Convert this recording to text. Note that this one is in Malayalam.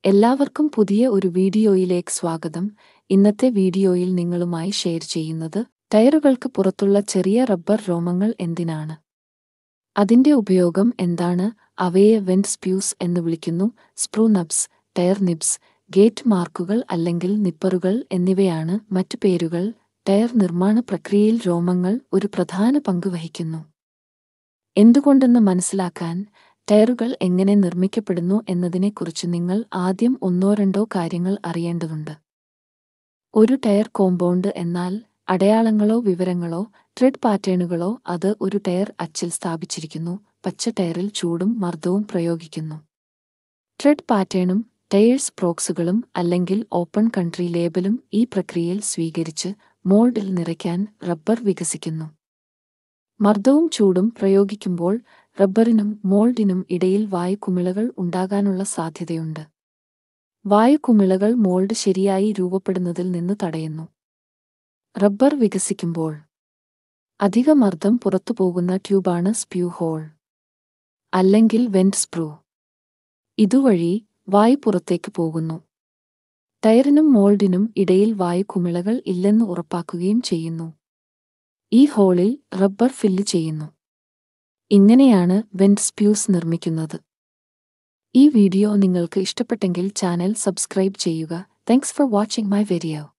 എല്ലാവർക്കും പുതിയ ഒരു വീഡിയോയിലേക്ക് സ്വാഗതം ഇന്നത്തെ വീഡിയോയിൽ നിങ്ങളുമായി ഷെയർ ചെയ്യുന്നത് ടയറുകൾക്ക് പുറത്തുള്ള ചെറിയ റബ്ബർ രോമങ്ങൾ എന്തിനാണ് അതിന്റെ ഉപയോഗം എന്താണ് അവയെ വെന്റ് സ്പ്യൂസ് എന്ന് വിളിക്കുന്നു sprue nubs tyre nibs gate മാർക്കുകൾ അല്ലെങ്കിൽ നിപ്പറുകൾ എന്നിവയാണ് മറ്റു പേരുകൾ ടയർ നിർമ്മാണ പ്രക്രിയയിൽ രോമങ്ങൾ ഒരു പ്രധാന പങ്ക് വഹിക്കുന്നു എന്തുകൊണ്ടെന്ന് മനസ്സിലാക്കാൻ ടയറുകൾ എങ്ങനെ നിർമ്മിക്കപ്പെടുന്നു എന്നതിനെക്കുറിച്ച് നിങ്ങൾ ആദ്യം ഒന്നോ രണ്ടോ കാര്യങ്ങൾ അറിയേണ്ടതുണ്ട് ഒരു ടയർ കോമ്പൗണ്ട് എന്നാൽ അടയാളങ്ങളോ വിവരങ്ങളോ ട്രെഡ് പാറ്റേണുകളോ അത് ഒരു ടയർ അച്ചിൽ സ്ഥാപിച്ചിരിക്കുന്നു പച്ച ടയറിൽ ചൂടും മർദ്ദവും പ്രയോഗിക്കുന്നു ട്രെഡ് പാറ്റേണും ടയേഴ്സ് പ്രോക്സുകളും അല്ലെങ്കിൽ ഓപ്പൺ കൺട്രി ലേബലും ഈ പ്രക്രിയയിൽ സ്വീകരിച്ച് മോൾഡിൽ നിറയ്ക്കാൻ റബ്ബർ വികസിക്കുന്നു മർദ്ദവും ചൂടും പ്രയോഗിക്കുമ്പോൾ റബ്ബറിനും മോൾഡിനും ഇടയിൽ വായുകുമിളകൾ ഉണ്ടാകാനുള്ള സാധ്യതയുണ്ട് വായുകുമിളകൾ മോൾഡ് ശരിയായി രൂപപ്പെടുന്നതിൽ നിന്ന് തടയുന്നു റബ്ബർ വികസിക്കുമ്പോൾ അധിക മർദ്ദം പുറത്തുപോകുന്ന ട്യൂബാണ് സ്പ്യൂ ഹോൾ അല്ലെങ്കിൽ വെന്റ് സ്പ്രൂ ഇതുവഴി വായു പുറത്തേക്ക് പോകുന്നു ടയറിനും മോൾഡിനും ഇടയിൽ വായുകുമിളകൾ ഇല്ലെന്ന് ഉറപ്പാക്കുകയും ചെയ്യുന്നു ഈ ഹോളിൽ റബ്ബർ ഫില്ല് ചെയ്യുന്നു ഇങ്ങനെയാണ് വെന്റ് സ്പ്യൂസ് നിർമ്മിക്കുന്നത് ഈ വീഡിയോ നിങ്ങൾക്ക് ഇഷ്ടപ്പെട്ടെങ്കിൽ ചാനൽ സബ്സ്ക്രൈബ് ചെയ്യുക thanks for watching my video